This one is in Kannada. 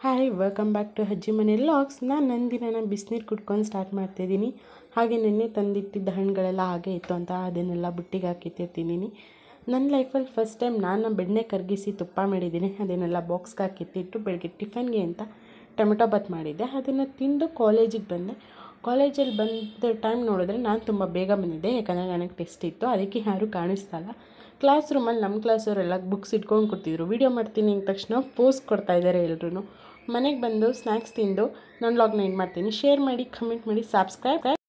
ಹಾಯ್ ವೆಲ್ಕಮ್ ಬ್ಯಾಕ್ ಟು ಅಜ್ಜಿ ಮನೆ ಲಾಗ್ಸ್ ನಾನು ನಂದಿನ ಬಿಸಿನೀರು ಕುಡ್ಕೊಂಡು ಸ್ಟಾರ್ಟ್ ಮಾಡ್ತಾಯಿದ್ದೀನಿ ಹಾಗೆ ನಿನ್ನೆ ತಂದಿಟ್ಟಿದ್ದ ಹಣ್ಣುಗಳೆಲ್ಲ ಹಾಗೆ ಇತ್ತು ಅಂತ ಅದನ್ನೆಲ್ಲ ಬುಟ್ಟಿಗೆ ಹಾಕಿಟ್ಟಿರ್ತಿದ್ದೀನಿ ನನ್ನ ಲೈಫಲ್ಲಿ ಫಸ್ಟ್ ಟೈಮ್ ನಾನು ಬೆಣ್ಣೆ ಕರಗಿಸಿ ತುಪ್ಪ ಮಾಡಿದ್ದೀನಿ ಅದನ್ನೆಲ್ಲ ಬಾಕ್ಸ್ಗೆ ಹಾಕಿಟ್ಟಿಟ್ಟು ಬೆಳಗ್ಗೆ ಟಿಫನ್ಗೆ ಅಂತ ಟೊಮೆಟೊ ಬಾತ್ ಮಾಡಿದ್ದೆ ಅದನ್ನು ತಿಂದು ಕಾಲೇಜಿಗೆ ಬಂದೆ ಕಾಲೇಜಲ್ಲಿ ಬಂದ ಟೈಮ್ ನೋಡಿದ್ರೆ ನಾನು ತುಂಬ ಬೇಗ ಬಂದಿದ್ದೆ ಯಾಕಂದರೆ ನನಗೆ ಟೆಸ್ಟ್ ಇತ್ತು ಅದಕ್ಕೆ ಯಾರೂ ಕಾಣಿಸ್ತಾ ಇಲ್ಲ ಕ್ಲಾಸ್ ರೂಮಲ್ಲಿ ನಮ್ಮ ಕ್ಲಾಸವರೆಲ್ಲ ಬುಕ್ಸ್ ಇಟ್ಕೊಂಡು ಕೂತಿದ್ರು ವೀಡಿಯೋ ಮಾಡ್ತೀನಿ ಅಂದ ತಕ್ಷಣ ಪೋಸ್ ಕೊಡ್ತಾ ಇದ್ದಾರೆ ಎಲ್ರೂ ಮನೆಗೆ ಬಂದು ಸ್ನ್ಯಾಕ್ಸ್ ತಿಂದು ನಾನು ಲಾಗ್ನ ಏನು ಮಾಡ್ತೀನಿ ಶೇರ್ ಮಾಡಿ ಕಮೆಂಟ್ ಮಾಡಿ ಸಬ್ಸ್ಕ್ರೈಬ್